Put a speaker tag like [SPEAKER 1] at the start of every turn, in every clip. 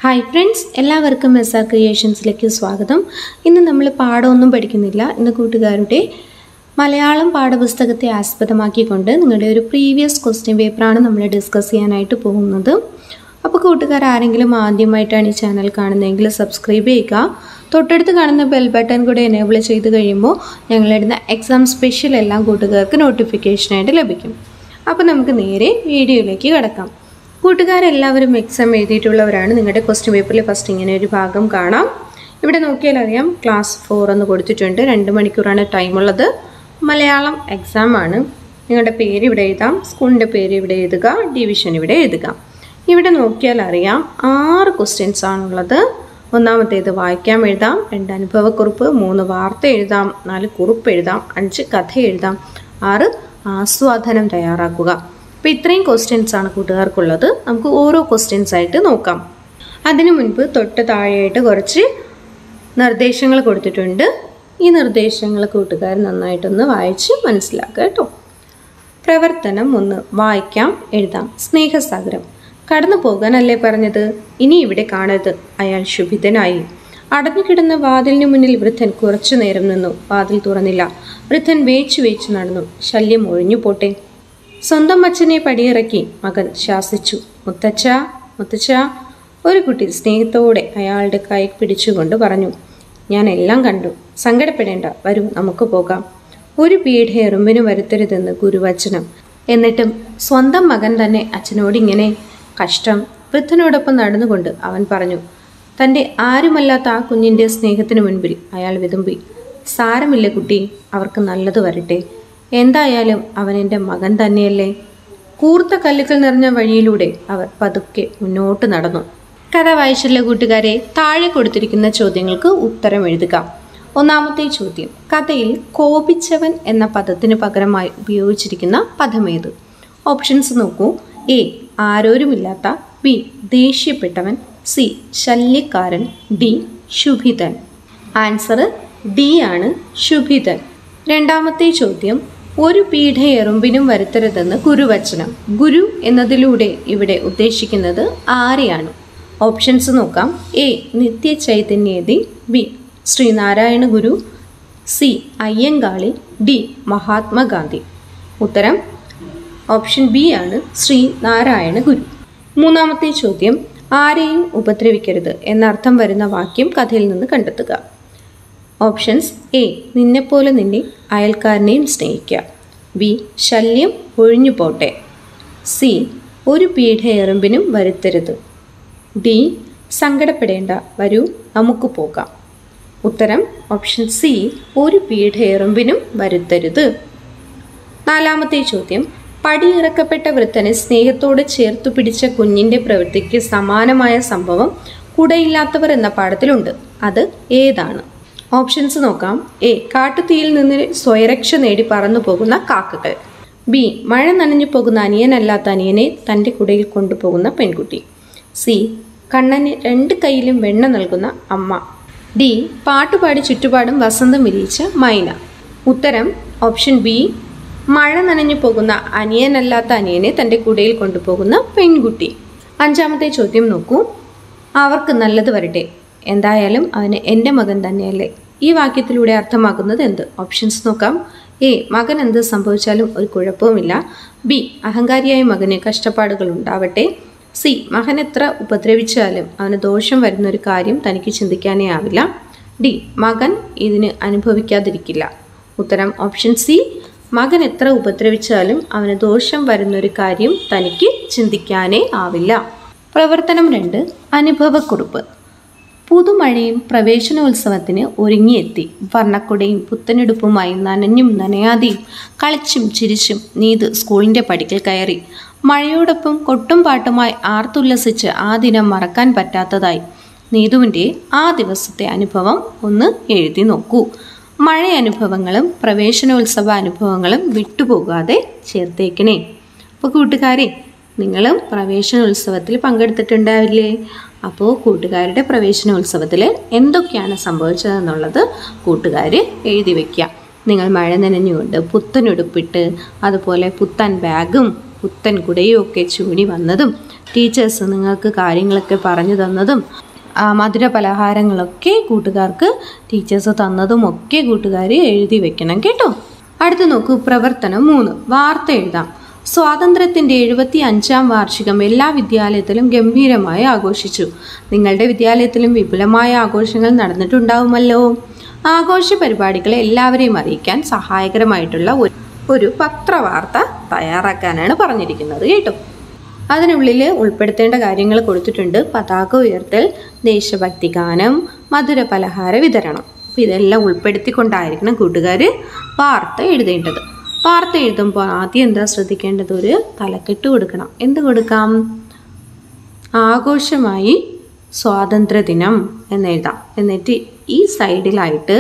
[SPEAKER 1] hi friends എല്ലാവർക്കും S R ക്രിയേഷൻസിലേക്ക് സ്വാഗതം ഇന്ന് നമ്മൾ പാഠമൊന്നും പഠിക്കുന്നില്ല ഇന്ന് കൂട്ടുകാരുടെ മലയാളം പാഠപുസ്തകത്തെ ആസ്പദമാക്കിക്കൊണ്ട് നിങ്ങളുടെ ഒരു പ്രീവിയസ് ക്വസ്റ്റ്യൻ പേപ്പറാണ് നമ്മൾ ഡിസ്കസ് ചെയ്യാനായിട്ട് പോകുന്നത് അപ്പോൾ കൂട്ടുകാർ ആരെങ്കിലും ആദ്യമായിട്ടാണ് ഈ ചാനൽ കാണുന്നതെങ്കിൽ സബ്സ്ക്രൈബ് ചെയ്യുക തൊട്ടടുത്ത് കാണുന്ന ബെൽ ബട്ടൺ കൂടെ എനേബിൾ ചെയ്ത് കഴിയുമ്പോൾ ഞങ്ങളിടുന്ന എക്സാം സ്പെഷ്യൽ എല്ലാം കൂട്ടുകാർക്ക് നോട്ടിഫിക്കേഷനായിട്ട് ലഭിക്കും അപ്പോൾ നമുക്ക് നേരെ വീഡിയോയിലേക്ക് കിടക്കാം കൂട്ടുകാരെല്ലാവരും എക്സാം എഴുതിയിട്ടുള്ളവരാണ് നിങ്ങളുടെ ക്വസ്റ്റ്യൻ പേപ്പറിൽ ഫസ്റ്റ് ഇങ്ങനെ ഒരു ഭാഗം കാണാം ഇവിടെ നോക്കിയാൽ അറിയാം ക്ലാസ് ഫോർ എന്ന് കൊടുത്തിട്ടുണ്ട് രണ്ട് മണിക്കൂറാണ് ടൈമുള്ളത് മലയാളം എക്സാം ആണ് നിങ്ങളുടെ പേര് ഇവിടെ എഴുതാം സ്കൂളിൻ്റെ പേര് ഇവിടെ എഴുതുക ഡിവിഷൻ ഇവിടെ എഴുതുക ഇവിടെ നോക്കിയാൽ അറിയാം ആറ് ക്വസ്റ്റ്യൻസ് ആണുള്ളത് ഒന്നാമത്തേത് വായിക്കാം എഴുതാം രണ്ട് അനുഭവക്കുറിപ്പ് മൂന്ന് വാർത്ത എഴുതാം നാല് കുറിപ്പ് എഴുതാം അഞ്ച് കഥ എഴുതാം ആറ് ആസ്വാദനം തയ്യാറാക്കുക അപ്പോൾ ഇത്രയും ക്വസ്റ്റ്യൻസ് ആണ് കൂട്ടുകാർക്കുള്ളത് നമുക്ക് ഓരോ ക്വസ്റ്റ്യൻസ് ആയിട്ട് നോക്കാം അതിനു മുൻപ് തൊട്ട് താഴെയായിട്ട് കുറച്ച് നിർദ്ദേശങ്ങൾ കൊടുത്തിട്ടുണ്ട് ഈ നിർദ്ദേശങ്ങൾ കൂട്ടുകാർ നന്നായിട്ടൊന്ന് വായിച്ച് മനസ്സിലാക്കുക കേട്ടോ പ്രവർത്തനം ഒന്ന് വായിക്കാം എഴുതാം സ്നേഹസാഗരം കടന്നു പോകാനല്ലേ പറഞ്ഞത് ഇനി ഇവിടെ കാണരുത് അയാൾ ശുഭിതനായി അടഞ്ഞുകിടന്ന വാതിലിന് മുന്നിൽ വൃദ്ധൻ കുറച്ചു നേരം നിന്നു വാതിൽ തുറന്നില്ല വൃദ്ധൻ വേച്ചു വേച്ചു നടന്നു ശല്യം ഒഴിഞ്ഞു പോട്ടെ സ്വന്തം അച്ഛനെ പടിയിറക്കി മകൻ ശാസിച്ചു മുത്തച്ഛ മുത്തച്ഛ ഒരു കുട്ടി സ്നേഹത്തോടെ അയാളുടെ കൈ പിടിച്ചുകൊണ്ട് പറഞ്ഞു ഞാൻ എല്ലാം കണ്ടു സങ്കടപ്പെടേണ്ട വരൂ നമുക്ക് പോകാം ഒരു പീഠ എറുമ്പിന് വരുത്തരുതെന്ന് ഗുരുവചനം എന്നിട്ടും സ്വന്തം മകൻ തന്നെ അച്ഛനോട് ഇങ്ങനെ കഷ്ടം വൃദ്ധനോടൊപ്പം നടന്നുകൊണ്ട് അവൻ പറഞ്ഞു തൻ്റെ ആരുമല്ലാത്ത ആ കുഞ്ഞിൻ്റെ സ്നേഹത്തിന് മുൻപിൽ അയാൾ വിതുമ്പി സാരമില്ല കുട്ടി അവർക്ക് നല്ലത് വരട്ടെ എന്തായാലും അവൻ എൻ്റെ മകൻ തന്നെയല്ലേ കൂർത്ത കല്ലുകൾ നിറഞ്ഞ വഴിയിലൂടെ അവർ പതുക്കെ മുന്നോട്ട് നടന്നു കഥ വായിച്ചുള്ള കൂട്ടുകാരെ താഴെ കൊടുത്തിരിക്കുന്ന ചോദ്യങ്ങൾക്ക് ഉത്തരം എഴുതുക ഒന്നാമത്തെ ചോദ്യം കഥയിൽ കോപിച്ചവൻ എന്ന പദത്തിന് പകരമായി ഉപയോഗിച്ചിരിക്കുന്ന പദമേത് ഓപ്ഷൻസ് നോക്കൂ എ ആരോരുമില്ലാത്ത ബി ദേഷ്യപ്പെട്ടവൻ സി ശല്യക്കാരൻ ഡി ശുഭിതൻ ആൻസർ ഡി ആണ് ശുഭിതൻ രണ്ടാമത്തെ ചോദ്യം ഒരു പീഠ എറുമ്പിനും വരുത്തരുതെന്ന് ഗുരുവചനം ഗുരു എന്നതിലൂടെ ഇവിടെ ഉദ്ദേശിക്കുന്നത് ആരെയാണ് ഓപ്ഷൻസ് നോക്കാം A Nithya Chaitanya Yati B Sreenarayana Guru C Ayyankali D Mahatma Gandhi ഉത്തരം ഓപ്ഷൻ ബി ആണ് ശ്രീ നാരായണ ഗുരു മൂന്നാമത്തെ ചോദ്യം ആരെയും ഉപദ്രവിക്കരുത് എന്നർത്ഥം വരുന്ന വാക്യം കഥയിൽ നിന്ന് കണ്ടെത്തുക ഓപ്ഷൻസ് എ നിന്നെപ്പോലെ നിന്നെ അയൽക്കാരനെയും സ്നേഹിക്കുക ബി ശല്യം ഒഴിഞ്ഞു പോട്ടെ സി ഒരു പീഠ എറുമ്പിനും വരുത്തരുത് ഡി സങ്കടപ്പെടേണ്ട വരൂ നമുക്ക് പോകാം ഉത്തരം ഓപ്ഷൻ സി ഒരു പീഠ എറുമ്പിനും വരുത്തരുത് നാലാമത്തെ ചോദ്യം പടിയിറക്കപ്പെട്ട വൃദ്ധനെ സ്നേഹത്തോടെ ചേർത്തു പിടിച്ച കുഞ്ഞിന്റെ പ്രവൃത്തിക്ക് സമാനമായ സംഭവം കുടയില്ലാത്തവർ എന്ന പാഠത്തിലുണ്ട് അത് ഏതാണ് ഓപ്ഷൻസ് നോക്കാം എ കാട്ടുതീയിൽ നിന്ന് സ്വയരക്ഷ നേടി പറന്നു പോകുന്ന കാക്കകൾ ബി മഴ നനഞ്ഞു പോകുന്ന അനിയനല്ലാത്ത അനിയനെ തൻ്റെ കുടയിൽ കൊണ്ടുപോകുന്ന പെൺകുട്ടി സി കണ്ണന് രണ്ട് കൈയിലും വെണ്ണ നൽകുന്ന അമ്മ ഡി പാട്ടുപാടി ചുറ്റുപാടും വസന്തം വിരിയിച്ച മൈന ഉത്തരം ഓപ്ഷൻ ബി മഴ നനഞ്ഞു പോകുന്ന അനിയനല്ലാത്ത അനിയനെ തൻ്റെ കുടയിൽ കൊണ്ടുപോകുന്ന പെൺകുട്ടി അഞ്ചാമത്തെ ചോദ്യം നോക്കൂ അവർക്ക് നല്ലത് വരട്ടെ എന്തായാലും അവന് എൻ്റെ മകൻ തന്നെയല്ലേ ഈ വാക്യത്തിലൂടെ അർത്ഥമാക്കുന്നത് എന്ത് ഓപ്ഷൻസ് നോക്കാം എ മകൻ എന്ത് സംഭവിച്ചാലും ഒരു കുഴപ്പവുമില്ല ബി അഹങ്കാരിയായ മകന് കഷ്ടപ്പാടുകൾ ഉണ്ടാവട്ടെ സി മകൻ എത്ര ഉപദ്രവിച്ചാലും അവന് ദോഷം വരുന്ന ഒരു കാര്യം തനിക്ക് ചിന്തിക്കാനേ ആവില്ല ഡി മകൻ ഇതിന് അനുഭവിക്കാതിരിക്കില്ല ഉത്തരം ഓപ്ഷൻ സി മകൻ എത്ര ഉപദ്രവിച്ചാലും അവന് ദോഷം വരുന്നൊരു കാര്യം തനിക്ക് ചിന്തിക്കാനേ ആവില്ല പ്രവർത്തനം രണ്ട് അനുഭവക്കുറിപ്പ് പുതുമഴയും പ്രവേശനോത്സവത്തിന് ഒരുങ്ങിയെത്തി വർണ്ണക്കുടയും പുത്തനെടുപ്പുമായി നനഞ്ഞും നനയാതെയും കളിച്ചും ചിരിച്ചും നീത് സ്കൂളിൻ്റെ പടിക്കൽ കയറി മഴയോടൊപ്പം കൊട്ടും പാട്ടുമായി ആർത്തുല്ലസിച്ച് ആ ദിനം മറക്കാൻ പറ്റാത്തതായി നീതുവിൻ്റെ ആ ദിവസത്തെ അനുഭവം ഒന്ന് എഴുതി നോക്കൂ മഴ അനുഭവങ്ങളും പ്രവേശനോത്സവ അനുഭവങ്ങളും വിട്ടുപോകാതെ ചേർത്തേക്കണേ അപ്പോൾ കൂട്ടുകാരെ നിങ്ങളും പ്രവേശനോത്സവത്തിൽ പങ്കെടുത്തിട്ടുണ്ടാവില്ലേ അപ്പോൾ കൂട്ടുകാരുടെ പ്രവേശനോത്സവത്തിൽ എന്തൊക്കെയാണ് സംഭവിച്ചതെന്നുള്ളത് കൂട്ടുകാർ എഴുതി വയ്ക്കുക നിങ്ങൾ മഴ നനഞ്ഞുകൊണ്ട് പുത്തൻ ഉടുപ്പിട്ട് അതുപോലെ പുത്തൻ ബാഗും പുത്തൻ കുടയും ഒക്കെ ചൂടി വന്നതും ടീച്ചേഴ്സ് നിങ്ങൾക്ക് കാര്യങ്ങളൊക്കെ പറഞ്ഞു തന്നതും ആ മധുര പലഹാരങ്ങളൊക്കെ കൂട്ടുകാർക്ക് ടീച്ചേഴ്സ് തന്നതും ഒക്കെ കൂട്ടുകാർ എഴുതി വെക്കണം കേട്ടോ അടുത്ത് നോക്കൂ പ്രവർത്തനം മൂന്ന് വാർത്ത എഴുതാം സ്വാതന്ത്ര്യത്തിൻ്റെ എഴുപത്തി അഞ്ചാം വാർഷികം എല്ലാ വിദ്യാലയത്തിലും ഗംഭീരമായി ആഘോഷിച്ചു നിങ്ങളുടെ വിദ്യാലയത്തിലും വിപുലമായ ആഘോഷങ്ങൾ നടന്നിട്ടുണ്ടാവുമല്ലോ ആഘോഷ പരിപാടികളെ എല്ലാവരെയും അറിയിക്കാൻ സഹായകരമായിട്ടുള്ള ഒരു ഒരു പത്രവാർത്ത തയ്യാറാക്കാനാണ് പറഞ്ഞിരിക്കുന്നത് കേട്ടോ അതിനുള്ളിൽ ഉൾപ്പെടുത്തേണ്ട കാര്യങ്ങൾ കൊടുത്തിട്ടുണ്ട് പതാക ഉയർത്തൽ ദേശഭക്തി ഗാനം മധുര പലഹാര വിതരണം അപ്പോൾ ഇതെല്ലാം ഉൾപ്പെടുത്തിക്കൊണ്ടായിരിക്കണം കൂട്ടുകാർ വാർത്ത എഴുതേണ്ടത് വാർത്ത എഴുതുമ്പോൾ ആദ്യം എന്താ ശ്രദ്ധിക്കേണ്ടത് ഒരു തലക്കെട്ട് കൊടുക്കണം എന്ത് കൊടുക്കാം ആഘോഷമായി സ്വാതന്ത്ര്യദിനം എന്നെഴുതാം എന്നിട്ട് ഈ സൈഡിലായിട്ട്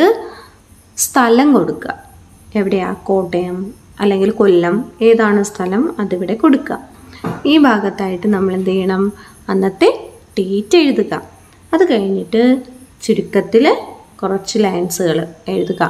[SPEAKER 1] സ്ഥലം കൊടുക്കുക എവിടെയാ കോട്ടയം അല്ലെങ്കിൽ കൊല്ലം ഏതാണ് സ്ഥലം അതിവിടെ കൊടുക്കുക ഈ ഭാഗത്തായിട്ട് നമ്മൾ എന്ത് ചെയ്യണം അന്നത്തെ ഡേറ്റ് എഴുതുക അത് കഴിഞ്ഞിട്ട് ചുരുക്കത്തിൽ കുറച്ച് ലൈൻസുകൾ എഴുതുക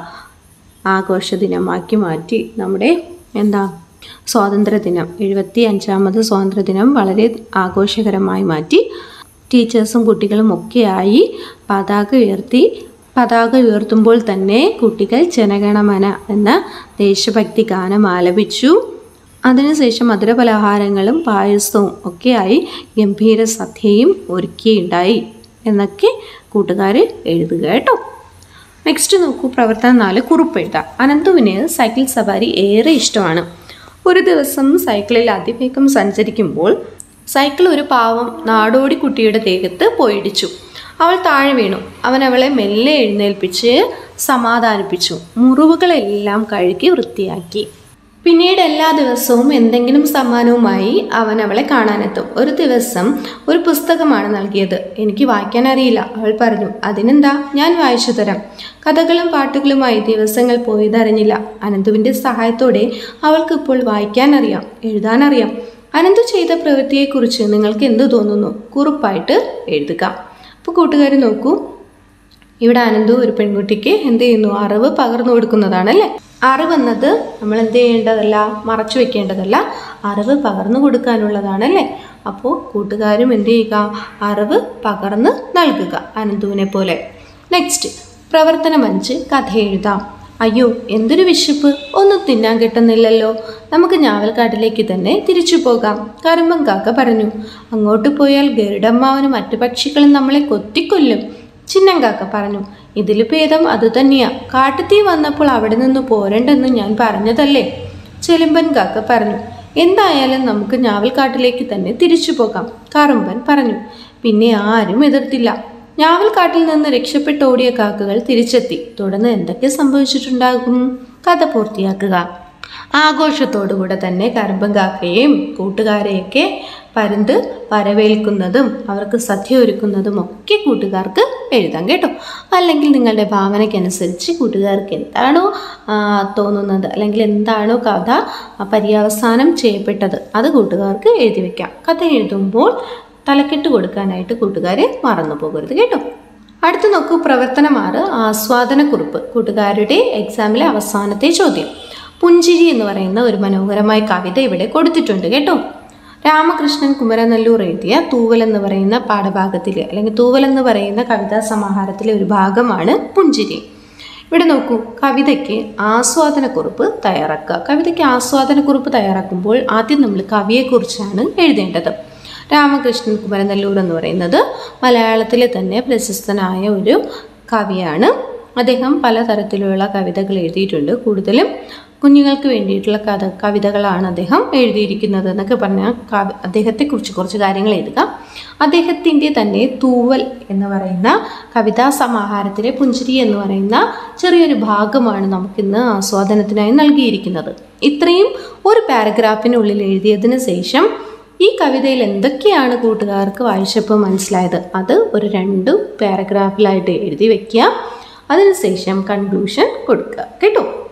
[SPEAKER 1] ആഘോഷ ദിനമാക്കി മാറ്റി നമ്മുടെ എന്താ സ്വാതന്ത്ര്യദിനം എഴുപത്തി അഞ്ചാമത് സ്വാതന്ത്ര്യദിനം വളരെ ആഘോഷകരമായി മാറ്റി ടീച്ചേഴ്സും കുട്ടികളും ഒക്കെയായി പതാക ഉയർത്തി പതാക ഉയർത്തുമ്പോൾ തന്നെ കുട്ടികൾ ജനഗണമന എന്ന ദേശഭക്തി ഗാനം ആലപിച്ചു അതിനുശേഷം മധുരപലഹാരങ്ങളും പായസവും ഒക്കെയായി ഗംഭീര സദ്യയും ഒരുക്കിയുണ്ടായി എന്നൊക്കെ കൂട്ടുകാർ എഴുതുക കേട്ടോ നെക്സ്റ്റ് നോക്കൂ പ്രവർത്തനം നാല് കുറിപ്പ് എഴുതാം അനന്തുവിന് സൈക്കിൾ സവാരി ഏറെ ഇഷ്ടമാണ് ഒരു ദിവസം സൈക്കിളിൽ അതിവേഗം സഞ്ചരിക്കുമ്പോൾ സൈക്കിൾ ഒരു പാവം നാടോടി കുട്ടിയുടെ ദേഹത്ത് പോയിടിച്ചു അവൾ താഴെ വീണു അവൻ അവളെ മെല്ലെ എഴുന്നേൽപ്പിച്ച് സമാധാനിപ്പിച്ചു മുറിവുകളെല്ലാം കഴുകി വൃത്തിയാക്കി പിന്നീട് എല്ലാ ദിവസവും എന്തെങ്കിലും സമ്മാനവുമായി അവൻ അവളെ കാണാനെത്തും ഒരു ദിവസം ഒരു പുസ്തകമാണ് നൽകിയത് എനിക്ക് വായിക്കാൻ അറിയില്ല അവൾ പറഞ്ഞു അതിനെന്താ ഞാൻ വായിച്ചു തരാം കഥകളും പാട്ടുകളുമായി ദിവസങ്ങൾ പോയതറിഞ്ഞില്ല അനന്തുവിൻ്റെ സഹായത്തോടെ അവൾക്ക് ഇപ്പോൾ വായിക്കാൻ അറിയാം എഴുതാനറിയാം അനന്തു ചെയ്ത പ്രവൃത്തിയെക്കുറിച്ച് നിങ്ങൾക്ക് എന്ത് തോന്നുന്നു കുറിപ്പായിട്ട് എഴുതുക അപ്പോൾ കൂട്ടുകാർ നോക്കൂ ഇവിടെ അനന്തു ഒരു പെൺകുട്ടിക്ക് എന്ത് ചെയ്യുന്നു അറിവ് പകർന്നു കൊടുക്കുന്നതാണല്ലേ അറിവെന്നത് നമ്മൾ എന്ത് ചെയ്യേണ്ടതല്ല മറച്ചു വെക്കേണ്ടതല്ല അറിവ് പകർന്നു കൊടുക്കാനുള്ളതാണല്ലേ അപ്പോൾ കൂട്ടുകാരും എന്ത് ചെയ്യുക അറിവ് പകർന്ന് നൽകുക അനന്തുവിനെ പോലെ നെക്സ്റ്റ് പ്രവർത്തനം അഞ്ച് കഥ എഴുതാം അയ്യോ എന്തൊരു വിശപ്പ് ഒന്നും തിന്നാൻ കിട്ടുന്നില്ലല്ലോ നമുക്ക് ഞാവൽക്കാട്ടിലേക്ക് തന്നെ തിരിച്ചു പോകാം കറുമ്പൻ കാക്ക പറഞ്ഞു അങ്ങോട്ട് പോയാൽ ഗരുഡമ്മാവനും മറ്റു പക്ഷികളും നമ്മളെ കൊത്തിക്കൊല്ലും ചിന്നം കാക്ക പറഞ്ഞു ഇതിൽ ഭേദം അതുതന്നെയാ കാട്ടുതീ വന്നപ്പോൾ അവിടെ നിന്ന് പോരണ്ടെന്ന് ഞാൻ പറഞ്ഞതല്ലേ ചെലുമ്പൻ കാക്ക പറഞ്ഞു എന്തായാലും നമുക്ക് ഞാവൽക്കാട്ടിലേക്ക് തന്നെ തിരിച്ചു പോകാം കറുമ്പൻ പറഞ്ഞു പിന്നെ ആരും എതിർത്തില്ല ഞാവൽക്കാട്ടിൽ നിന്ന് രക്ഷപ്പെട്ടോടിയ കാക്കകൾ തിരിച്ചെത്തി തുടർന്ന് എന്തൊക്കെ സംഭവിച്ചിട്ടുണ്ടാകും കഥ പൂർത്തിയാക്കുക ആഘോഷത്തോടുകൂടെ തന്നെ കറുമ്പൻ കാക്കയെയും കൂട്ടുകാരെയൊക്കെ പരുന്ത് വരവേൽക്കുന്നതും അവർക്ക് സദ്യ ഒരുക്കുന്നതും ഒക്കെ കൂട്ടുകാർക്ക് എഴുതാം കേട്ടോ അല്ലെങ്കിൽ നിങ്ങളുടെ ഭാവനയ്ക്കനുസരിച്ച് കൂട്ടുകാർക്ക് എന്താണോ ആ, തോന്നുന്നത് അല്ലെങ്കിൽ എന്താണോ കഥ ആ, പര്യവസാനം ചെയ്യപ്പെട്ടത് അത് കൂട്ടുകാർക്ക് എഴുതി വെക്കാം കഥ എഴുതുമ്പോൾ തലക്കെട്ട് കൊടുക്കാനായിട്ട് കൂട്ടുകാരെ മറന്നു പോകരുത് കേട്ടോ അടുത്ത് നോക്കൂ പ്രവർത്തനം ആറ് ആസ്വാദനക്കുറിപ്പ് കൂട്ടുകാരുടെ എക്സാമിലെ അവസാനത്തെ ചോദ്യം പുഞ്ചിരി എന്ന് പറയുന്ന ഒരു മനോഹരമായ കവിത ഇവിടെ കൊടുത്തിട്ടുണ്ട് കേട്ടോ രാമകൃഷ്ണൻ കുമരനെല്ലൂർ എഴുതിയ തൂവൽ എന്ന് പറയുന്ന പാഠഭാഗത്തിൽ അല്ലെങ്കിൽ തൂവൽ എന്ന് പറയുന്ന കവിതാ സമാഹാരത്തിലെ ഒരു ഭാഗമാണ് പുഞ്ചിരി ഇവിടെ നോക്കൂ കവിതയ്ക്ക് ആസ്വാദനക്കുറിപ്പ് തയ്യാറാക്കുക കവിതയ്ക്ക് ആസ്വാദനക്കുറിപ്പ് തയ്യാറാക്കുമ്പോൾ ആദ്യം നമ്മൾ കവിയെക്കുറിച്ചാണ് എഴുതേണ്ടത് രാമകൃഷ്ണൻ കുമരനെല്ലൂർ എന്ന് പറയുന്നത് മലയാളത്തിലെ തന്നെ പ്രശസ്തനായ ഒരു കവിയാണ് അദ്ദേഹം പലതരത്തിലുള്ള കവിതകൾ എഴുതിയിട്ടുണ്ട് കൂടുതലും കുഞ്ഞുങ്ങൾക്ക് വേണ്ടിയിട്ടുള്ള കഥ കവിതകളാണ് അദ്ദേഹം എഴുതിയിരിക്കുന്നത് എന്നൊക്കെ പറഞ്ഞാൽ കവി അദ്ദേഹത്തെക്കുറിച്ച് കുറച്ച് കാര്യങ്ങൾ എഴുതുക അദ്ദേഹത്തിൻ്റെ തന്നെ തൂവൽ എന്ന് പറയുന്ന കവിതാ സമാഹാരത്തിലെ പുഞ്ചിരി എന്ന് പറയുന്ന ചെറിയൊരു ഭാഗമാണ് നമുക്കിന്ന് ആസ്വാദനത്തിനായി നൽകിയിരിക്കുന്നത് ഇത്രയും ഒരു പാരഗ്രാഫിനുള്ളിൽ എഴുതിയതിന് ശേഷം ഈ കവിതയിൽ എന്തൊക്കെയാണ് കൂട്ടുകാർക്ക് വായിച്ചപ്പോൾ മനസ്സിലായത് അത് ഒരു രണ്ട് പാരഗ്രാഫിലായിട്ട് എഴുതി വെക്കുക അതിനുശേഷം കൺക്ലൂഷൻ കൊടുക്കുക കേട്ടോ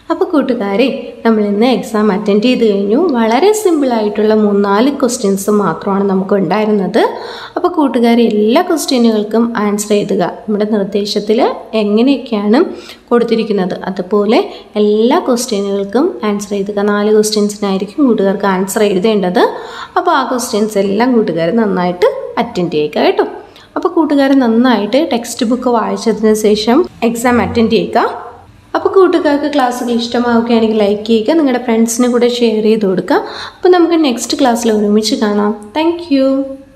[SPEAKER 1] അപ്പോൾ കൂട്ടുകാരെ നമ്മൾ ഇന്ന് എക്സാം അറ്റൻഡ് ചെയ്ത് കഴിഞ്ഞു വളരെ സിമ്പിളായിട്ടുള്ള മൂന്നാല് ക്വസ്റ്റ്യൻസ് മാത്രമാണ് നമുക്ക് ഉണ്ടായിരുന്നത് അപ്പോൾ കൂട്ടുകാർ എല്ലാ ക്വസ്റ്റ്യനുകൾക്കും ആൻസർ എഴുതുക നമ്മുടെ നിർദ്ദേശത്തിൽ എങ്ങനെയൊക്കെയാണ് കൊടുത്തിരിക്കുന്നത് അതുപോലെ എല്ലാ ക്വസ്റ്റ്യനുകൾക്കും ആൻസർ എഴുതുക നാല് ക്വസ്റ്റ്യൻസിനായിരിക്കും കൂട്ടുകാർക്ക് ആൻസർ എഴുതേണ്ടത് അപ്പോൾ ആ ക്വസ്റ്റ്യൻസ് എല്ലാം കൂട്ടുകാർ നന്നായിട്ട് അറ്റൻഡ് ചെയ്യുക കേട്ടോ അപ്പോൾ കൂട്ടുകാർ നന്നായിട്ട് ടെക്സ്റ്റ് ബുക്ക് വായിച്ചതിന് ശേഷം എക്സാം അറ്റൻഡ് ചെയ്യുക അപ്പോൾ കൂട്ടുകാർക്ക് ക്ലാസ്സുകൾ ഇഷ്ടമാവുകയാണെങ്കിൽ ലൈക്ക് ചെയ്യുക നിങ്ങളുടെ ഫ്രണ്ട്സിന് കൂടെ ഷെയർ ചെയ്ത് കൊടുക്കുക അപ്പോൾ നമുക്ക് നെക്സ്റ്റ് ക്ലാസ്സിൽ ഒരുമിച്ച് കാണാം താങ്ക്